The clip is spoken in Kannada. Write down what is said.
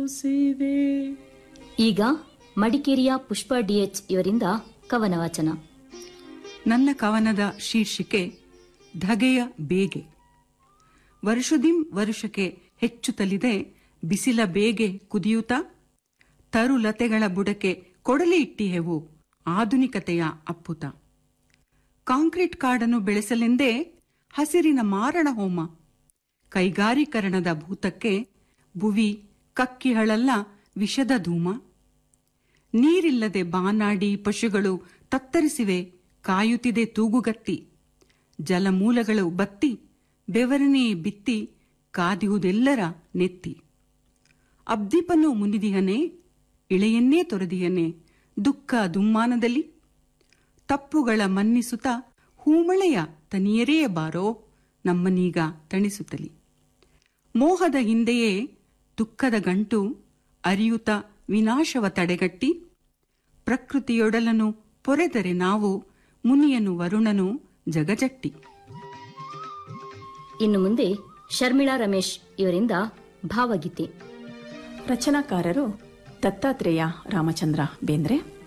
ಸೇವೆ ಈಗ ಮಡಿಕೇರಿಯ ಪುಷ್ಪ ಡಿಎಚ್ ಇವರಿಂದ ಕವನ ವಾಚನ ನನ್ನ ಕವನದ ಶೀರ್ಷಿಕೆ ಧಗೆಯ ಬೇಗೆ ವರುಷದಿಂ ವರುಷಕ್ಕೆ ಹೆಚ್ಚುತ್ತಲಿದೆ ಬಿಸಿಲ ಬೇಗೆ ಕುದಿಯುತ್ತಾ ತರುಲತೆಗಳ ಬುಡಕ್ಕೆ ಕೊಡಲಿ ಇಟ್ಟಿಹೆವು ಆಧುನಿಕತೆಯ ಅಪ್ಪುತ ಕಾಂಕ್ರೀಟ್ ಕಾಡನ್ನು ಬೆಳೆಸಲೆಂದೇ ಹಸಿರಿನ ಮಾರಣ ಹೋಮ ಕೈಗಾರೀಕರಣದ ಭೂತಕ್ಕೆ ಭುವಿ ಕಕ್ಕಿಹಳಲ್ಲ ವಿಷದ ಧೂಮ ನೀರಿಲ್ಲದೆ ಬಾನಾಡಿ ಪಶುಗಳು ತತ್ತರಿಸಿವೆ ಕಾಯುತ್ತಿದೆ ತೂಗುಗತ್ತಿ ಜಲಮೂಲಗಳು ಬತ್ತಿ ಬೆವರನೇ ಬಿತ್ತಿ ಕಾದಿಹುದೆಲ್ಲರ ನೆತ್ತಿ ಅಬ್ದೀಪನು ಮುನಿದಿಹನೆ ಇಳೆಯನ್ನೇ ತೊರೆದಿಯನೆ ದುಃಖ ದುಮ್ಮಾನದಲ್ಲಿ ತಪ್ಪುಗಳ ಮನ್ನಿಸುತ್ತ ಹೂಮಳೆಯ ತನಿಯರೇ ಬಾರೋ ನಮ್ಮನೀಗ ತಣಿಸುತ್ತಲಿ ಮೋಹದ ಹಿಂದೆಯೇ ದುಃಖದ ಗಂಟು ಅರಿಯುತ ವಿನಾಶವ ತಡೆಗಟ್ಟಿ ಪ್ರಕೃತಿಯೊಡಲನು ಪೊರೆದರೆ ನಾವು ಮುನಿಯನು ವರುಣನು ಜಗಜಟ್ಟಿ ಇನ್ನು ಮುಂದೆ ಶರ್ಮಿಳಾ ರಮೇಶ್ ಇವರಿಂದ ಭಾವಗೀತೆ ರಚನಾಕಾರರು ದತ್ತಾತ್ರೇಯ ರಾಮಚಂದ್ರ ಬೇಂದ್ರೆ